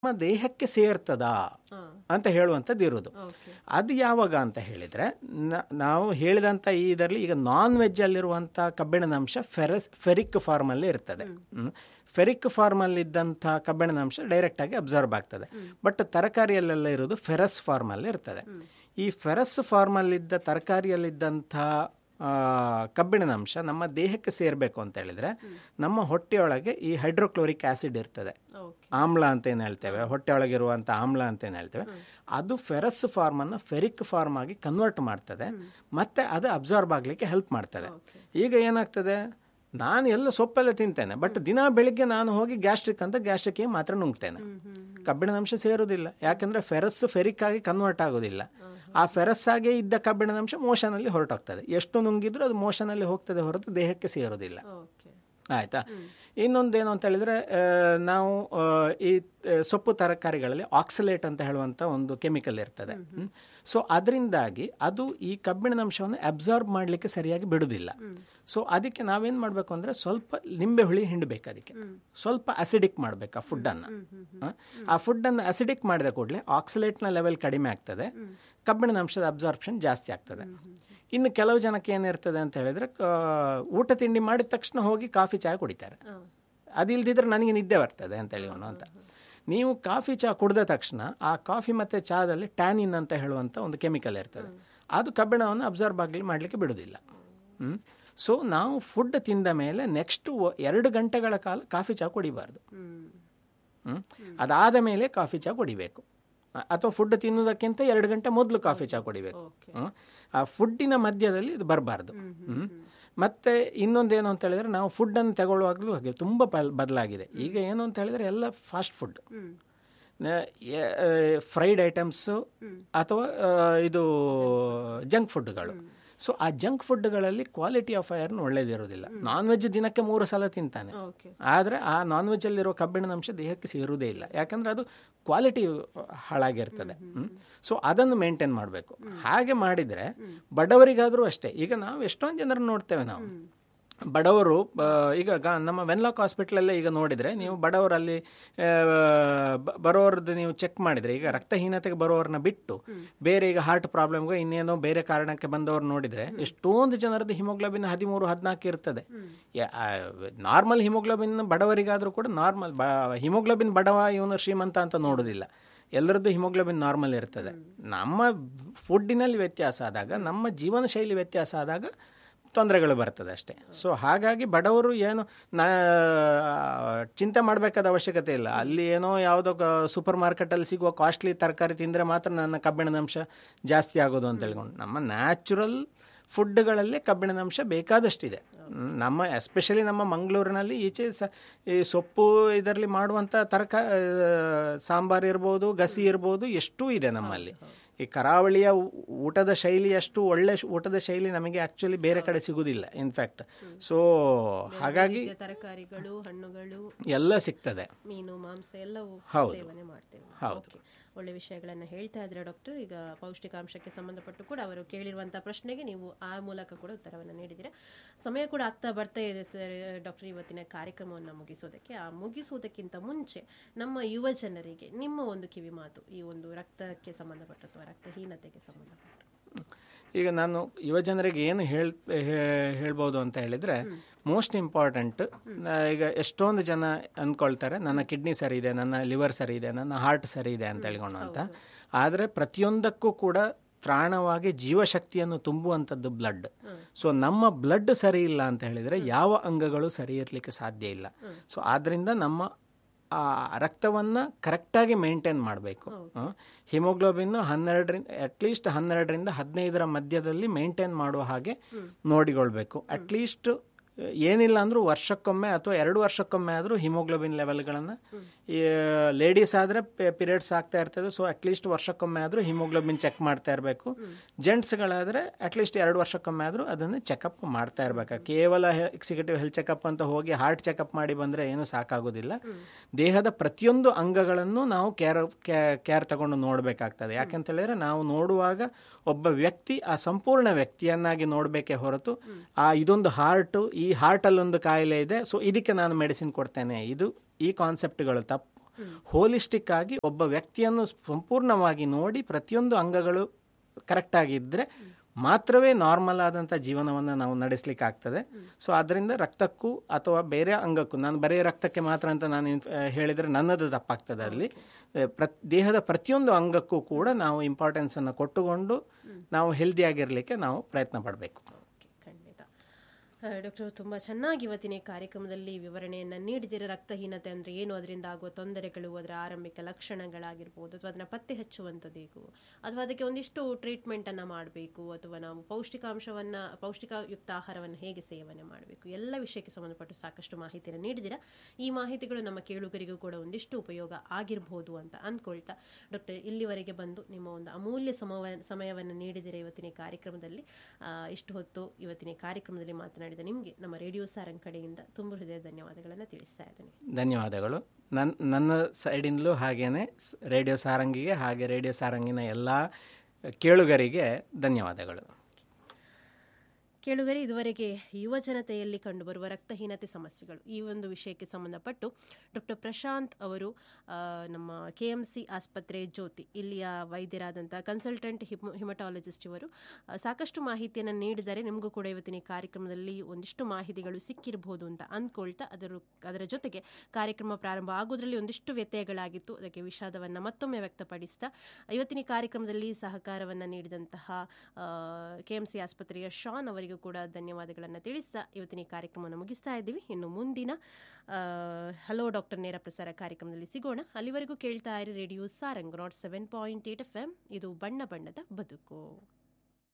ನಮ್ಮ ದೇಹಕ್ಕೆ ಸೇರ್ತದಾ ಅಂತ ಹೇಳುವಂಥದ್ದು ಇರೋದು ಅದು ಯಾವಾಗ ಅಂತ ಹೇಳಿದರೆ ನಾವು ಹೇಳಿದಂಥ ಈ ಇದರಲ್ಲಿ ಈಗ ನಾನ್ ವೆಜ್ಜಲ್ಲಿರುವಂಥ ಕಬ್ಬಿಣದ ಅಂಶ ಫೆರಸ್ ಫೆರಿಕ್ ಫಾರ್ಮಲ್ಲಿ ಇರ್ತದೆ ಫೆರಿಕ್ ಫಾರ್ಮಲ್ಲಿದ್ದಂಥ ಕಬ್ಬಿಣದ ಅಂಶ ಡೈರೆಕ್ಟಾಗಿ ಅಬ್ಸರ್ವ್ ಆಗ್ತದೆ ಬಟ್ ತರಕಾರಿಯಲ್ಲೆಲ್ಲ ಇರೋದು ಫೆರಸ್ ಫಾರ್ಮಲ್ಲಿ ಇರ್ತದೆ ಈ ಫೆರಸ್ ಫಾರ್ಮಲ್ಲಿದ್ದ ತರಕಾರಿಯಲ್ಲಿದ್ದಂಥ ಕಬ್ಬಿಣದ ಅಂಶ ನಮ್ಮ ದೇಹಕ್ಕೆ ಸೇರಬೇಕು ಅಂತ ಹೇಳಿದ್ರೆ ನಮ್ಮ ಹೊಟ್ಟೆಯೊಳಗೆ ಈ ಹೈಡ್ರೋಕ್ಲೋರಿಕ್ ಆಸಿಡ್ ಇರ್ತದೆ ಆಮ್ಲ ಅಂತ ಏನು ಹೇಳ್ತೇವೆ ಹೊಟ್ಟೆಯೊಳಗಿರುವಂಥ ಆಮ್ಲ ಅಂತ ಏನು ಹೇಳ್ತೇವೆ ಅದು ಫೆರಸ್ ಫಾರ್ಮನ್ನು ಫೆರಿಕ್ ಫಾರ್ಮ್ ಆಗಿ ಕನ್ವರ್ಟ್ ಮಾಡ್ತದೆ ಮತ್ತೆ ಅದು ಅಬ್ಸಾರ್ಬ್ ಆಗಲಿಕ್ಕೆ ಹೆಲ್ಪ್ ಮಾಡ್ತದೆ ಈಗ ಏನಾಗ್ತದೆ ನಾನು ಎಲ್ಲ ಸೊಪ್ಪೆಲ್ಲ ತಿಂತೇನೆ ಬಟ್ ದಿನ ಬೆಳಿಗ್ಗೆ ನಾನು ಹೋಗಿ ಗ್ಯಾಸ್ಟ್ರಿಕ್ ಅಂತ ಗ್ಯಾಸ್ಟ್ರಿಕ್ ಮಾತ್ರ ನುಂಗ್ತೇನೆ ಕಬ್ಬಿಣದ ಅಂಶ ಸೇರೋದಿಲ್ಲ ಯಾಕಂದ್ರೆ ಫೆರಸ್ ಫೆರಿಕ್ ಆಗಿ ಕನ್ವರ್ಟ್ ಆಗೋದಿಲ್ಲ ಆ ಫೆರಸ್ ಆಗೇ ಇದ್ದ ಕಬ್ಬಿಣದ ಅಂಶ ಮೋಷನಲ್ಲಿ ಹೊರಟೋಗ್ತದೆ ಎಷ್ಟು ನುಂಗಿದ್ರೂ ಅದು ಮೋಷನಲ್ಲಿ ಹೋಗ್ತದೆ ಹೊರತು ದೇಹಕ್ಕೆ ಸೇರೋದಿಲ್ಲ ಆಯ್ತಾ ಇನ್ನೊಂದೇನು ಅಂತ ಹೇಳಿದ್ರೆ ನಾವು ಈ ಸೊಪ್ಪು ತರಕಾರಿಗಳಲ್ಲಿ ಆಕ್ಸಲೇಟ್ ಅಂತ ಹೇಳುವಂಥ ಒಂದು ಕೆಮಿಕಲ್ ಇರ್ತದೆ ಸೊ ಅದರಿಂದಾಗಿ ಅದು ಈ ಕಬ್ಬಿಣದ ಅಂಶವನ್ನು ಅಬ್ಸಾರ್ಬ್ ಮಾಡಲಿಕ್ಕೆ ಸರಿಯಾಗಿ ಬಿಡುವುದಿಲ್ಲ ಸೊ ಅದಕ್ಕೆ ನಾವೇನು ಮಾಡಬೇಕು ಅಂದರೆ ಸ್ವಲ್ಪ ನಿಂಬೆ ಹುಳಿ ಹಿಂಡಬೇಕು ಅದಕ್ಕೆ ಸ್ವಲ್ಪ ಅಸಿಡಿಕ್ ಮಾಡಬೇಕು ಆ ಫುಡ್ಡನ್ನು ಆ ಫುಡ್ಡನ್ನು ಅಸಿಡಿಕ್ ಮಾಡಿದ ಕೂಡಲೇ ಆಕ್ಸಲೇಟ್ನ ಲೆವೆಲ್ ಕಡಿಮೆ ಆಗ್ತದೆ ಕಬ್ಬಿಣದ ಅಂಶದ ಅಬ್ಸಾರ್ಪ್ಷನ್ ಜಾಸ್ತಿ ಆಗ್ತದೆ ಇನ್ನು ಕೆಲವು ಜನಕ್ಕೆ ಏನಿರ್ತದೆ ಅಂತ ಹೇಳಿದ್ರೆ ಊಟ ತಿಂಡಿ ಮಾಡಿದ ತಕ್ಷಣ ಹೋಗಿ ಕಾಫಿ ಚಹಾ ಕುಡಿತಾರೆ ಅದಿಲ್ದಿದ್ರೆ ನನಗೆ ನಿದ್ದೆ ಬರ್ತದೆ ಅಂತ ಹೇಳಿ ಅಂತ ನೀವು ಕಾಫಿ ಚಹಾ ಕುಡಿದ ತಕ್ಷಣ ಆ ಕಾಫಿ ಮತ್ತು ಚಹಾದಲ್ಲಿ ಟ್ಯಾನಿನ್ ಅಂತ ಹೇಳುವಂಥ ಒಂದು ಕೆಮಿಕಲ್ ಇರ್ತದೆ ಅದು ಕಬ್ಬಿಣವನ್ನು ಅಬ್ಸರ್ವ್ ಆಗಲಿ ಮಾಡಲಿಕ್ಕೆ ಬಿಡೋದಿಲ್ಲ ಸೊ ನಾವು ಫುಡ್ ತಿಂದ ಮೇಲೆ ನೆಕ್ಸ್ಟ್ ಎರಡು ಗಂಟೆಗಳ ಕಾಲ ಕಾಫಿ ಚಹಾ ಕುಡಿಬಾರ್ದು ಅದಾದ ಮೇಲೆ ಕಾಫಿ ಚಹಾ ಕುಡಿಬೇಕು ಅಥವಾ ಫುಡ್ ತಿನ್ನುವುದಕ್ಕಿಂತ ಎರಡು ಗಂಟೆ ಮೊದಲು ಕಾಫಿ ಚಹಾ ಕುಡಿಬೇಕು ಆ ಫುಡ್ಡಿನ ಮಧ್ಯದಲ್ಲಿ ಇದು ಬರಬಾರ್ದು ಮತ್ತೆ ಇನ್ನೊಂದೇನು ಅಂತ ಹೇಳಿದ್ರೆ ನಾವು ಫುಡ್ಡನ್ನು ತಗೊಳ್ಳುವಾಗಲೂ ಹಾಗೆ ತುಂಬ ಬದಲಾಗಿದೆ ಈಗ ಏನು ಅಂತ ಹೇಳಿದ್ರೆ ಎಲ್ಲ ಫಾಸ್ಟ್ ಫುಡ್ ಫ್ರೈಡ್ ಐಟಮ್ಸು ಅಥವಾ ಇದು ಜಂಕ್ ಫುಡ್ಗಳು ಸೊ ಆ ಜಂಕ್ ಫುಡ್ಗಳಲ್ಲಿ ಕ್ವಾಲಿಟಿ ಆಫ್ ಐರನ್ ಒಳ್ಳೇದಿರೋದಿಲ್ಲ ನಾನ್ ವೆಜ್ ದಿನಕ್ಕೆ ಮೂರು ಸಲ ತಿಂತಾನೆ ಆದರೆ ಆ ನಾನ್ ವೆಜ್ಜಲ್ಲಿರೋ ಕಬ್ಬಿಣದ ಅಂಶ ದೇಹಕ್ಕೆ ಸೇರುವುದೇ ಇಲ್ಲ ಯಾಕಂದರೆ ಅದು ಕ್ವಾಲಿಟಿ ಹಾಳಾಗಿರ್ತದೆ ಸೊ ಅದನ್ನು ಮೇಂಟೈನ್ ಮಾಡಬೇಕು ಹಾಗೆ ಮಾಡಿದರೆ ಬಡವರಿಗಾದರೂ ಅಷ್ಟೇ ಈಗ ನಾವು ಎಷ್ಟೊಂದು ಜನರನ್ನು ನೋಡ್ತೇವೆ ನಾವು ಬಡವರು ಈಗ ಗ ನಮ್ಮ ವೆನ್ಲಾಕ್ ಹಾಸ್ಪಿಟ್ಲಲ್ಲೇ ಈಗ ನೋಡಿದರೆ ನೀವು ಬಡವರಲ್ಲಿ ಬರೋರದ್ದು ನೀವು ಚೆಕ್ ಮಾಡಿದರೆ ಈಗ ರಕ್ತಹೀನತೆಗೆ ಬರೋರನ್ನ ಬಿಟ್ಟು ಬೇರೆ ಈಗ ಹಾರ್ಟ್ ಪ್ರಾಬ್ಲಮ್ಗೆ ಇನ್ನೇನೋ ಬೇರೆ ಕಾರಣಕ್ಕೆ ಬಂದವರು ನೋಡಿದರೆ ಎಷ್ಟೊಂದು ಜನರದ್ದು ಹಿಮೋಗ್ಲೋಬಿನ್ ಹದಿಮೂರು ಹದಿನಾಲ್ಕು ಇರ್ತದೆ ನಾರ್ಮಲ್ ಹಿಮೋಗ್ಲೋಬಿನ್ ಬಡವರಿಗಾದರೂ ಕೂಡ ನಾರ್ಮಲ್ ಬ ಹಿಮೋಗ್ಲೋಬಿನ್ ಬಡವ ಇವನು ಶ್ರೀಮಂತ ಅಂತ ನೋಡೋದಿಲ್ಲ ಎಲ್ಲರದ್ದು ಹಿಮೋಗ್ಲೋಬಿನ್ ನಾರ್ಮಲ್ ಇರ್ತದೆ ನಮ್ಮ ಫುಡ್ಡಿನಲ್ಲಿ ವ್ಯತ್ಯಾಸ ಆದಾಗ ನಮ್ಮ ಜೀವನ ಶೈಲಿ ವ್ಯತ್ಯಾಸ ಆದಾಗ ತೊಂದರೆಗಳು ಬರ್ತದೆ ಅಷ್ಟೇ ಸೊ ಹಾಗಾಗಿ ಬಡವರು ಏನು ನಾ ಚಿಂತೆ ಮಾಡಬೇಕಾದ ಅವಶ್ಯಕತೆ ಇಲ್ಲ ಅಲ್ಲಿ ಏನೋ ಯಾವುದೋ ಸೂಪರ್ ಮಾರ್ಕೆಟಲ್ಲಿ ಸಿಗುವ ಕಾಸ್ಟ್ಲಿ ತರಕಾರಿ ತಿಂದರೆ ಮಾತ್ರ ನನ್ನ ಕಬ್ಬಿಣದ ಅಂಶ ಜಾಸ್ತಿ ಆಗೋದು ಅಂತ ಹೇಳ್ಕೊಂಡು ನಮ್ಮ ನ್ಯಾಚುರಲ್ ಫುಡ್ಗಳಲ್ಲೇ ಕಬ್ಬಿಣದ ಅಂಶ ಬೇಕಾದಷ್ಟಿದೆ ನಮ್ಮ ಎಸ್ಪೆಷಲಿ ನಮ್ಮ ಮಂಗಳೂರಿನಲ್ಲಿ ಈಚೆ ಸ ಈ ಸೊಪ್ಪು ಇದರಲ್ಲಿ ಮಾಡುವಂಥ ತರಕ ಸಾಂಬಾರು ಇರ್ಬೋದು ಗಸಿ ಇರ್ಬೋದು ಎಷ್ಟೂ ಇದೆ ನಮ್ಮಲ್ಲಿ ಈ ಕರಾವಳಿಯ ಊಟದ ಶೈಲಿ ಅಷ್ಟು ಒಳ್ಳೆ ಊಟದ ಶೈಲಿ ನಮಗೆ ಆಕ್ಚುಲಿ ಬೇರೆ ಕಡೆ ಸಿಗುವುದಿಲ್ಲ ಇನ್ಫ್ಯಾಕ್ಟ್ ಸೊ ಹಾಗಾಗಿ ತರಕಾರಿಗಳು ಹಣ್ಣುಗಳು ಎಲ್ಲ ಸಿಗ್ತದೆ ಮೀನು ಮಾಂಸ ಎಲ್ಲವೂ ಸೇವನೆ ಮಾಡ್ತೇವೆ ಹೌದು ಒಳ್ಳೆ ವಿಷಯಗಳನ್ನು ಹೇಳ್ತಾ ಇದ್ರೆ ಡಾಕ್ಟರ್ ಈಗ ಪೌಷ್ಟಿಕಾಂಶಕ್ಕೆ ಸಂಬಂಧಪಟ್ಟು ಕೂಡ ಅವರು ಕೇಳಿರುವಂತಹ ಪ್ರಶ್ನೆಗೆ ನೀವು ಆ ಮೂಲಕ ಕೂಡ ಉತ್ತರವನ್ನು ನೀಡಿದ್ದೀರಾ ಸಮಯ ಕೂಡ ಆಗ್ತಾ ಬರ್ತಾ ಇದೆ ಸರ್ ಡಾಕ್ಟರ್ ಇವತ್ತಿನ ಕಾರ್ಯಕ್ರಮವನ್ನು ಮುಗಿಸೋದಕ್ಕೆ ಆ ಮುಗಿಸುವುದಕ್ಕಿಂತ ಮುಂಚೆ ನಮ್ಮ ಯುವ ಜನರಿಗೆ ನಿಮ್ಮ ಒಂದು ಕಿವಿ ಮಾತು ಈ ಒಂದು ರಕ್ತಕ್ಕೆ ಸಂಬಂಧಪಟ್ಟ ಅಥವಾ ರಕ್ತಹೀನತೆಗೆ ಸಂಬಂಧಪಟ್ಟ ಈಗ ನಾನು ಯುವ ಜನರಿಗೆ ಏನು ಹೇಳ್ ಹೇಳ್ಬೋದು ಅಂತ ಹೇಳಿದರೆ ಮೋಸ್ಟ್ ಇಂಪಾರ್ಟೆಂಟ್ ಈಗ ಎಷ್ಟೊಂದು ಜನ ಅಂದ್ಕೊಳ್ತಾರೆ ನನ್ನ ಕಿಡ್ನಿ ಸರಿ ಇದೆ ನನ್ನ ಲಿವರ್ ಸರಿ ಇದೆ ನನ್ನ ಹಾರ್ಟ್ ಸರಿ ಇದೆ ಅಂತ ಹೇಳ್ಕೊಂಡು ಅಂತ ಆದರೆ ಪ್ರತಿಯೊಂದಕ್ಕೂ ಕೂಡ ತ್ರಾಣವಾಗಿ ಜೀವಶಕ್ತಿಯನ್ನು ತುಂಬುವಂಥದ್ದು ಬ್ಲಡ್ ಸೊ ನಮ್ಮ ಬ್ಲಡ್ ಸರಿ ಇಲ್ಲ ಅಂತ ಹೇಳಿದರೆ ಯಾವ ಅಂಗಗಳು ಸರಿ ಇರಲಿಕ್ಕೆ ಸಾಧ್ಯ ಇಲ್ಲ ಸೊ ಆದ್ದರಿಂದ ನಮ್ಮ ಆ ರಕ್ತವನ್ನು ಕರೆಕ್ಟಾಗಿ ಮೇಂಟೈನ್ ಮಾಡಬೇಕು ಹಿಮೋಗ್ಲೋಬಿನ್ ಹನ್ನೆರಡರಿಂದ ಅಟ್ಲೀಸ್ಟ್ ಹನ್ನೆರಡರಿಂದ ಹದಿನೈದರ ಮಧ್ಯದಲ್ಲಿ ಮೇಂಟೈನ್ ಮಾಡುವ ಹಾಗೆ ನೋಡಿಕೊಳ್ಬೇಕು ಅಟ್ಲೀಸ್ಟ್ ಏನಿಲ್ಲ ಅಂದರೂ ವರ್ಷಕ್ಕೊಮ್ಮೆ ಅಥವಾ ಎರಡು ವರ್ಷಕ್ಕೊಮ್ಮೆ ಆದರೂ ಹಿಮೋಗ್ಲೋಬಿನ್ ಲೆವೆಲ್ಗಳನ್ನು ಲೇಡೀಸ್ ಆದರೆ ಪೀರಿಯಡ್ಸ್ ಆಗ್ತಾ ಇರ್ತದೆ ಸೊ ಅಟ್ಲೀಸ್ಟ್ ವರ್ಷಕ್ಕೊಮ್ಮೆ ಆದರೂ ಹಿಮೋಗ್ಲೋಬಿನ್ ಚೆಕ್ ಮಾಡ್ತಾ ಇರಬೇಕು ಜೆಂಟ್ಸ್ಗಳಾದರೆ ಅಟ್ಲೀಸ್ಟ್ ಎರಡು ವರ್ಷಕ್ಕೊಮ್ಮೆ ಆದರೂ ಅದನ್ನು ಚೆಕಪ್ ಮಾಡ್ತಾ ಇರಬೇಕು ಕೇವಲ ಎಕ್ಸಿಕ್ಯೂಟಿವ್ ಹೆಲ್ತ್ ಚೆಕಪ್ ಅಂತ ಹೋಗಿ ಹಾರ್ಟ್ ಚೆಕಪ್ ಮಾಡಿ ಬಂದರೆ ಏನೂ ಸಾಕಾಗೋದಿಲ್ಲ ದೇಹದ ಪ್ರತಿಯೊಂದು ಅಂಗಗಳನ್ನು ನಾವು ಕೇರ್ ಕೇರ್ ತಗೊಂಡು ನೋಡಬೇಕಾಗ್ತದೆ ಯಾಕೆಂತ ಹೇಳಿದ್ರೆ ನಾವು ನೋಡುವಾಗ ಒಬ್ಬ ವ್ಯಕ್ತಿ ಆ ಸಂಪೂರ್ಣ ವ್ಯಕ್ತಿಯನ್ನಾಗಿ ನೋಡಬೇಕೇ ಹೊರತು ಆ ಇದೊಂದು ಹಾರ್ಟು ಈ ಹಾರ್ಟಲ್ಲೊಂದು ಕಾಯಿಲೆ ಇದೆ ಸೊ ಇದಕ್ಕೆ ನಾನು ಮೆಡಿಸಿನ್ ಕೊಡ್ತೇನೆ ಇದು ಈ ಕಾನ್ಸೆಪ್ಟ್ಗಳು ತಪ್ಪು ಹೋಲಿಸ್ಟಿಕ್ ಆಗಿ ಒಬ್ಬ ವ್ಯಕ್ತಿಯನ್ನು ಸಂಪೂರ್ಣವಾಗಿ ನೋಡಿ ಪ್ರತಿಯೊಂದು ಅಂಗಗಳು ಕರೆಕ್ಟ್ ಆಗಿದ್ದರೆ ಮಾತ್ರವೇ ನಾರ್ಮಲ್ ಆದಂಥ ಜೀವನವನ್ನು ನಾವು ನಡೆಸಲಿಕ್ಕೆ ಆಗ್ತದೆ ಸೊ ಅದರಿಂದ ರಕ್ತಕ್ಕೂ ಅಥವಾ ಬೇರೆ ಅಂಗಕ್ಕೂ ನಾನು ಬರೀ ರಕ್ತಕ್ಕೆ ಮಾತ್ರ ಅಂತ ನಾನು ಇನ್ಫ್- ಆ, ಹೇಳಿದರೆ ನನ್ನದು ತಪ್ಪಾಗ್ತದೆ ಅಲ್ಲಿ ಆ, ಪ್ರ ದೇಹದ ಪ್ರತಿಯೊಂದು ಅಂಗಕ್ಕೂ ಕೂಡ ನಾವು ಇಂಪಾರ್ಟೆನ್ಸನ್ನು ಕೊಟ್ಟುಕೊಂಡು ನಾವು ಹೆಲ್ದಿಯಾಗಿರಲಿಕ್ಕೆ ನಾವು ಪ್ರಯತ್ನ ಪಡಬೇಕು ಓಕೆ ಖಂಡಿತ ಡಾಕ್ಟರ್ ತುಂಬ ಚೆನ್ನಾಗಿ ಇವತ್ತಿನ ಈ ಕಾರ್ಯಕ್ರಮದಲ್ಲಿ ವಿವರಣೆಯನ್ನು ನೀಡಿದಿರ ರಕ್ತಹೀನತೆ ಅಂದರೆ ಏನು ಅದರಿಂದ ಆಗುವ ತೊಂದರೆಗಳು ಅದರ ಆರಂಭಿಕ ಲಕ್ಷಣಗಳಾಗಿರ್ಬೋದು ಅಥವಾ ಅದನ್ನು ಪತ್ತೆ ಹಚ್ಚುವಂಥದ್ದು ಹೇಗೂ ಅಥವಾ ಅದಕ್ಕೆ ಒಂದಿಷ್ಟು ಟ್ರೀಟ್ಮೆಂಟನ್ನು ಮಾಡಬೇಕು ಅಥವಾ ನಾವು ಪೌಷ್ಟಿಕಾಂಶವನ್ನು ಪೌಷ್ಟಿಕಯುಕ್ತ ಆಹಾರವನ್ನು ಹೇಗೆ ಸೇವನೆ ಮಾಡಬೇಕು ಎಲ್ಲ ವಿಷಯಕ್ಕೆ ಸಂಬಂಧಪಟ್ಟು ಸಾಕಷ್ಟು ಮಾಹಿತಿಯನ್ನು ನೀಡಿದಿರ ಈ ಮಾಹಿತಿಗಳು ನಮ್ಮ ಕೇಳುಗರಿಗೂ ಕೂಡ ಒಂದಿಷ್ಟು ಉಪಯೋಗ ಆಗಿರ್ಬೋದು ಅಂತ ಅಂದ್ಕೊಳ್ತಾ ಡಾಕ್ಟರ್ ಇಲ್ಲಿವರೆಗೆ ಬಂದು ನಿಮ್ಮ ಒಂದು ಅಮೂಲ್ಯ ಸಮವ ಸಮಯವನ್ನು ನೀಡಿದಿರ ಇವತ್ತಿನ ಈ ಕಾರ್ಯಕ್ರಮದಲ್ಲಿ ಆ, ಇಷ್ಟು ಹೊತ್ತು ಇವತ್ತಿನ ಈ ಕಾರ್ಯಕ್ರಮದಲ್ಲಿ ಮಾತನಾಡಿದ ನಿಮಗೆ ನಮ್ಮ ರೇಡಿಯೋ ಸಾರಂಗ್ ಕಡೆಯಿಂದ ತುಂಬ ಹೃದಯ ಧನ್ಯವಾದಗಳನ್ನು ತಿಳಿಸ್ತಾ ಇದ್ದೇನೆ ಧನ್ಯವಾದಗಳು ನನ್ನ ನನ್ನ ಸೈಡಿಂದಲೂ ಹಾಗೇನೆ ಸ್- ರೇಡಿಯೋ ಸಾರಂಗಿಗೆ ಹಾಗೆ ರೇಡಿಯೋ ಸಾರಂಗಿನ ಎಲ್ಲ ಕೇಳುಗರಿಗೆ ಧನ್ಯವಾದಗಳು ಕೇಳುಗರೆ ಇದುವರೆಗೆ ಯುವ ಜನತೆಯಲ್ಲಿ ಕಂಡುಬರುವ ರಕ್ತಹೀನತೆ ಸಮಸ್ಯೆಗಳು ಈ ಒಂದು ವಿಷಯಕ್ಕೆ ಸಂಬಂಧಪಟ್ಟು ಡಾಕ್ಟರ್ ಪ್ರಶಾಂತ್ ಅವರು ಆ, ನಮ್ಮ ಕೆ ಎಂ ಸಿ ಆಸ್ಪತ್ರೆ ಜ್ಯೋತಿ ಇಲ್ಲಿಯ ವೈದ್ಯರಾದಂಥ ಕನ್ಸಲ್ಟೆಂಟ್ ಹಿಮ್ ಹಿಮಟಾಲಜಿಸ್ಟ್ ಇವರು ಆ, ಸಾಕಷ್ಟು ಮಾಹಿತಿಯನ್ನು ನೀಡಿದರೆ ನಿಮಗೂ ಕೂಡ ಇವತ್ತಿನ ಈ ಕಾರ್ಯಕ್ರಮದಲ್ಲಿ ಒಂದಿಷ್ಟು ಮಾಹಿತಿಗಳು ಸಿಕ್ಕಿರಬಹುದು ಅಂತ ಅಂದ್ಕೊಳ್ತಾ ಅದರ ಅದರ ಜೊತೆಗೆ ಕಾರ್ಯಕ್ರಮ ಪ್ರಾರಂಭ ಆಗೋದ್ರಲ್ಲಿ ಒಂದಿಷ್ಟು ವ್ಯತ್ಯಯಗಳಾಗಿತ್ತು ಅದಕ್ಕೆ ವಿಷಾದವನ್ನು ಮತ್ತೊಮ್ಮೆ ವ್ಯಕ್ತಪಡಿಸ್ತಾ ಇವತ್ತಿನ ಈ ಕಾರ್ಯಕ್ರಮದಲ್ಲಿ ಸಹಕಾರವನ್ನು ನೀಡಿದಂತಹ ಕೆ ಎಂ ಸಿ ಆಸ್ಪತ್ರೆಯ ಶಾನ್ ಅವರಿಗೂ ಕೂಡ ಧನ್ಯವಾದಗಳನ್ನು ತಿಳಿಸ್ತಾ ಇವತ್ತಿನ ಈ ಕಾರ್ಯಕ್ರಮವನ್ನು ಮುಗಿಸ್ತಾ ಇದ್ದೀವಿ ಇನ್ನು ಮುಂದಿನ ಆ, ಹಲೋ ಡಾಕ್ಟರ್ ನೇರ ಪ್ರಸಾರ ಕಾರ್ಯಕ್ರಮದಲ್ಲಿ ಸಿಗೋಣ ಅಲ್ಲಿವರೆಗೂ ಕೇಳ್ತಾ ಇರಿ ರೇಡಿಯೋ ಸಾರಂಗ್ ನಾಟ್ seven point eight F M ಇದು ಬಣ್ಣ ಬಣ್ಣದ ಬದುಕು